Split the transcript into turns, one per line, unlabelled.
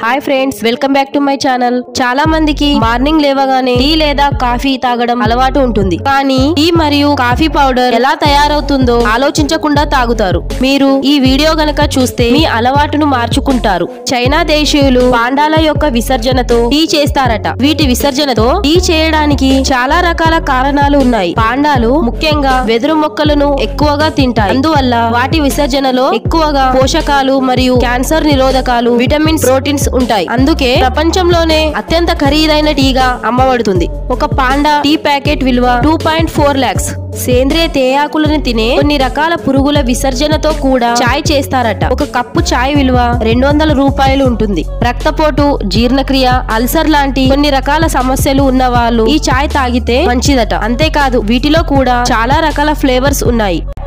hi friends welcome back to my channel చాలా మందికి morning లేవగానే టీ లేదా కాఫీ తాగడం అలవాటు ఉంటుంది కానీ టీ మరియు కాఫీ పౌడర్ ఎలా తయారవుతుందో ఆలోచించకుండా తాగుతారు మీరు ఈ వీడియో గనక చూస్తే మీ అలవాటును మార్చుకుంటారు చైనా దేశీయులు పాండాల యొక్క విసర్జనతో టీ చేస్తారట వీటి విసర్జనతో టీ చేయడానికి చాలా రకాల కారణాలు ఉన్నాయి పాండాలు ముఖ్యంగా వెదురు మొక్కలను ఎక్కువగా తింటాయి అందువల్ల వాటి విసర్జనలో ఎక్కువగా పోషకాలు మరియు క్యాన్సర్ నిరోధకాలు విటమిన్స్ ప్రోటీన్స్ ఉంటాయి అందుకే ప్రపంచంలోనే అత్యంత ఖరీదైన టీగా అమ్మబడుతుంది ఒక పాండా టీ ప్యాకెట్ విలువ టూ పాయింట్ ఫోర్ లాక్స్ సేంద్రియ తేయాకులను తినే కొన్ని రకాల పురుగుల విసర్జనతో కూడా చాయ్ చేస్తారట ఒక కప్పు చాయ్ విలువ రెండు వందల రూపాయలు ఉంటుంది రక్తపోటు జీర్ణక్రియ అల్సర్ లాంటి కొన్ని రకాల సమస్యలు ఉన్న వాళ్ళు ఈ చాయ్ తాగితే మంచిదట అంతేకాదు వీటిలో కూడా చాలా రకాల ఫ్లేవర్స్ ఉన్నాయి